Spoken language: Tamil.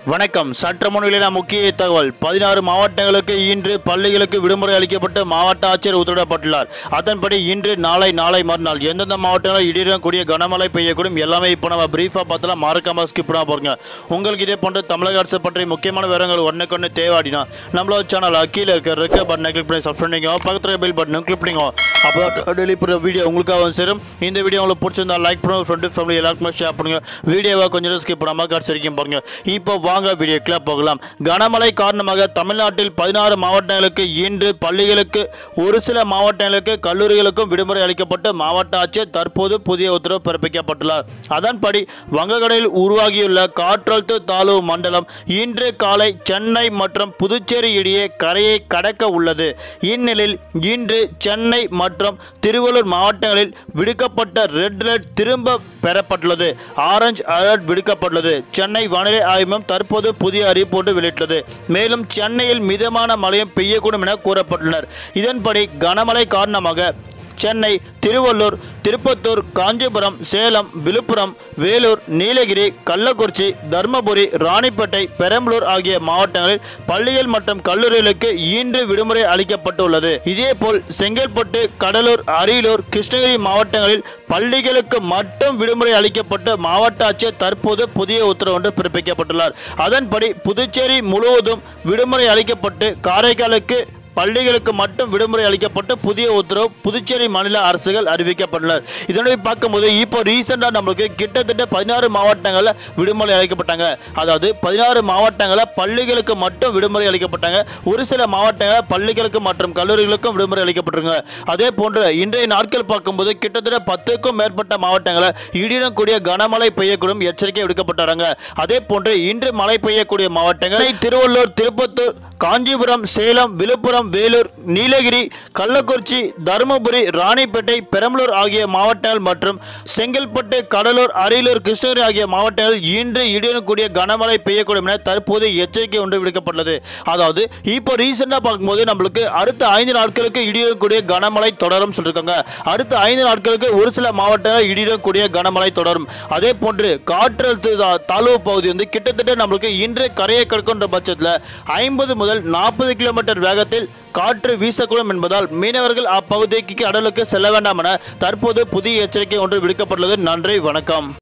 வணக்கம் சற்று முன் வெளியான முக்கிய தகவல் பதினாறு மாவட்டங்களுக்கு இன்று பள்ளிகளுக்கு விடுமுறை அளிக்கப்பட்டு மாவட்ட ஆட்சியர் உத்தரவிடப்பட்டுள்ளார் அதன்படி இன்று நாளை நாளை மறுநாள் எந்தெந்த மாவட்டங்களில் இடியுடன் கூடிய கனமழை பெய்யக்கூடும் எல்லாமே இப்போ நம்ம பிரீஃபாக பார்த்தலாம் மறக்காம ஸ்கிப் பண்ணாம போறீங்க உங்களுக்கு இதே போன்ற தமிழக அரசு பற்றி முக்கியமான விவரங்கள் ஒன்றுக்கு தேவாடினா நம்மளோட சேனல் கீழே இருக்க ரெக்க பட்டனை கிளிக் பண்ணி சப்ஸ்கிரைப் பண்ணிக்கோ பக்கத்தில் பெல் பட்டனும் கிளிக் பண்ணிக்கோ அப்போ டெய்லி போகிற வீடியோ உங்களுக்காக வந்து சேரும் இந்த வீடியோ உங்களுக்கு பிடிச்சிருந்தா லைக் பண்ணுங்க ஃப்ரெண்டு ஃபேமிலி எல்லாருக்குமே ஷேர் பண்ணுங்க வீடியோவை கொஞ்சம் ஸ்கிப் பண்ணாமல் கடைசி வரைக்கும் பாருங்க இப்போ வாங்க வீடியோக்குள்ள போகலாம் கனமழை காரணமாக தமிழ்நாட்டில் பதினாறு மாவட்டங்களுக்கு இன்று பள்ளிகளுக்கு ஒரு சில மாவட்டங்களுக்கு கல்லூரிகளுக்கும் விடுமுறை அளிக்கப்பட்டு மாவட்ட ஆட்சியர் தற்போது புதிய உத்தரவு பிறப்பிக்கப்பட்டுள்ளார் அதன்படி வங்கக்கடலில் உருவாகியுள்ள காற்றழுத்த தாழ்வு மண்டலம் இன்று காலை சென்னை மற்றும் புதுச்சேரி இடையே கரையை கடக்க உள்ளது இந்நிலையில் இன்று சென்னை மற்றும் திருவள்ளூர் மாவட்டங்களில் விடுக்கப்பட்ட ரெட் அலர்ட் திரும்ப பெறப்பட்டுள்ளது ஆரஞ்சு அலர்ட் விடுக்கப்பட்டுள்ளது சென்னை வானிலை ஆய்வு மையம் தற்போது புதிய அறிவிப்பு ஒன்று வெளியிட்டுள்ளது மேலும் சென்னையில் மிதமான மழையும் பெய்யக்கூடும் என கூறப்பட்டுள்ளனர் இதன்படி கனமழை காரணமாக சென்னை திருவள்ளூர் திருப்பத்தூர் காஞ்சிபுரம் சேலம் விழுப்புரம் வேலூர் நீலகிரி கள்ளக்குறிச்சி தர்மபுரி ராணிப்பேட்டை பெரம்பலூர் ஆகிய மாவட்டங்களில் பள்ளிகள் மற்றும் கல்லூரிகளுக்கு இன்று விடுமுறை அளிக்கப்பட்டுள்ளது இதேபோல் செங்கல்பட்டு கடலூர் அரியலூர் கிருஷ்ணகிரி மாவட்டங்களில் பள்ளிகளுக்கு மட்டும் விடுமுறை அளிக்கப்பட்டு மாவட்ட ஆட்சியர் தற்போது புதிய உத்தரவு ஒன்று பிறப்பிக்கப்பட்டுள்ளார் அதன்படி புதுச்சேரி முழுவதும் விடுமுறை அளிக்கப்பட்டு காரைக்காலுக்கு பள்ளிகளுக்கு மட்டும் விடுமுறை அளிக்கப்பட்டு புதிய உத்தரவு புதுச்சேரி மாநில அரசுகள் அறிவிக்கப்பட்டுள்ளனர் இதனுடைய பார்க்கும்போது இப்போ ரீசெண்டாக நம்மளுக்கு கிட்டத்தட்ட பதினாறு மாவட்டங்களில் விடுமுறை அளிக்கப்பட்டாங்க அதாவது பதினாறு மாவட்டங்களில் பள்ளிகளுக்கு மட்டும் விடுமுறை அளிக்கப்பட்டாங்க ஒரு சில மாவட்டங்களில் பள்ளிகளுக்கு மற்றும் கல்லூரிகளுக்கும் விடுமுறை அளிக்கப்பட்டிருங்க அதே போன்று இன்றைய நாட்கள் பார்க்கும்போது கிட்டத்தட்ட பத்துக்கும் மேற்பட்ட மாவட்டங்களில் இடியுடன் கூடிய கனமழை பெய்யக்கூடும் எச்சரிக்கை விடுக்கப்பட்டாங்க அதே போன்று இன்று மழை பெய்யக்கூடிய மாவட்டங்கள் திருவள்ளூர் திருப்பத்தூர் காஞ்சிபுரம் சேலம் விழுப்புரம் வேலூர் நீலகிரி கள்ளக்குறிச்சி தருமபுரி ராணிப்பேட்டை பெரம்பலூர் ஆகிய மாவட்டங்கள் மற்றும் செங்கல்பட்டு கடலூர் அரியலூர் கிருஷ்ணகிரி ஆகிய மாவட்டங்கள் இன்று இடியுடன் கூடிய கனமழை பெய்யக்கூடும் என தற்போது எச்சரிக்கை ஒன்று விடுக்கப்பட்டுள்ளது அதாவது இப்போ ரீசெண்டாக பார்க்கும்போது நம்மளுக்கு அடுத்த ஐந்து நாட்களுக்கு இடியுடன் கூடிய கனமழை தொடரும் சொல்லியிருக்காங்க அடுத்த ஐந்து நாட்களுக்கு ஒரு சில மாவட்டங்கள் இடியுடன் கூடிய கனமழை தொடரும் அதே போன்று காற்றழுத்த தா- தாழ்வு பகுதி வந்து கிட்டத்தட்ட நம்மளுக்கு இன்று கரையை கடக்கின்ற பட்சத்தில் ஐம்பது முதல் நாற்பது கிலோமீட்டர் வேகத்தில் காற்று வீசக்கூடும் என்பதால் மீனவர்கள் அப்பகுதிக்கு கடலுக்கு செல்ல வேண்டாம் என தற்போது புதிய எச்சரிக்கை ஒன்று விடுக்கப்பட்டுள்ளது நன்றி வணக்கம்